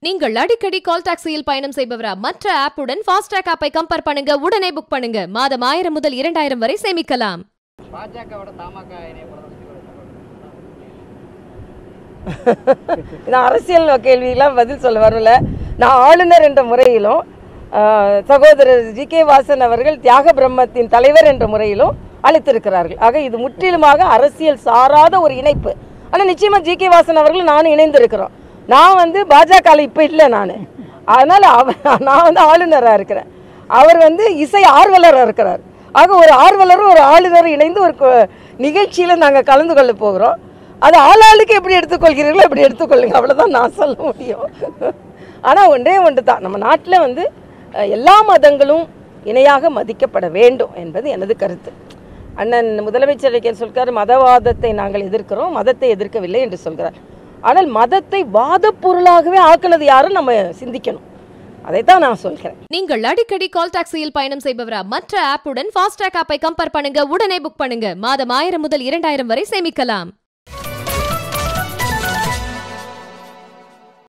நீங்கள் அடிக்கடி கால் டாக்ஸியில் பயணம் செய்பவரா மற்ற ஆப்புடன் ஃபாஸ்டாக் ஆப்பை கம்பேர் பண்ணுங்க உடனே புக் பண்ணுங்க மாதம் ஆயிரம் முதல் இரண்டாயிரம் வரை சேமிக்கலாம் பாஜகவோட தமாக இணையப்படுறத நான் அரசியல் கேள்வியெல்லாம் பதில் சொல்ல வரல நான் ஆளுநர் என்ற முறையிலும் ஆஹ், சகோதரர் ஜி கே வாசன் அவர்கள் தியாக பிரம்மத்தின் தலைவர் என்ற முறையிலும் அழைத்திருக்கிறார்கள் ஆக இது முற்றிலுமாக அரசியல் சாராத ஒரு இணைப்பு ஆனால் நிச்சயமாக ஜி கே வாசன் அவர்கள் நானும் இணைந்திருக்கிறோம் நான் வந்து பாஜகவில் இப்போ இல்லை நான் அதனால் அவர் நான் வந்து ஆளுநராக இருக்கிறேன் அவர் வந்து இசை ஆர்வலராக இருக்கிறார் ஆக ஒரு ஆர்வலரும் ஒரு ஆளுநரும் இணைந்து ஒரு கொ- நிகழ்ச்சியில் நாங்கள் கலந்து கொள்ள போகிறோம் அது ஆளாளுக்கு எப்படி எடுத்துக்கொள்கிறீர்களோ எப்படி எடுத்துக்கொள்ளுங்க அவ்வளோதான் நான் சொல்ல முடியும் ஆனால் ஒன்றே ஒன்று தான் நம்ம நாட்டில் வந்து அஹ், எல்லா மதங்களும் இணையாக மதிக்கப்பட வேண்டும் என்பது எனது கருத்து அண்ணன் முதலமைச்சர் சொல்கிறார் மதவாதத்தை நாங்கள் எதிர்க்கிறோம் மதத்தை எதிர்க்கவில்லை என்று சொல்கிறார் ஆனால் மதத்தை வாதப் பொருளாகவே ஆக்குனது யாரும் நம்ம சிந்திக்கணும் அதைத்தான் நான் சொல்கிறேன் நீங்கள் அடிக்கடி கால் டாக்ஸியில் பயணம் செய்பவரா மற்ற ஆப்புடன் ஃபாஸ்டாக் ஆப்பை கம்பேர் பண்ணுங்க உடனே புக் பண்ணுங்க மாதம் ஆயிரம் முதல் இரண்டாயிரம் வரை சேமிக்கலாம்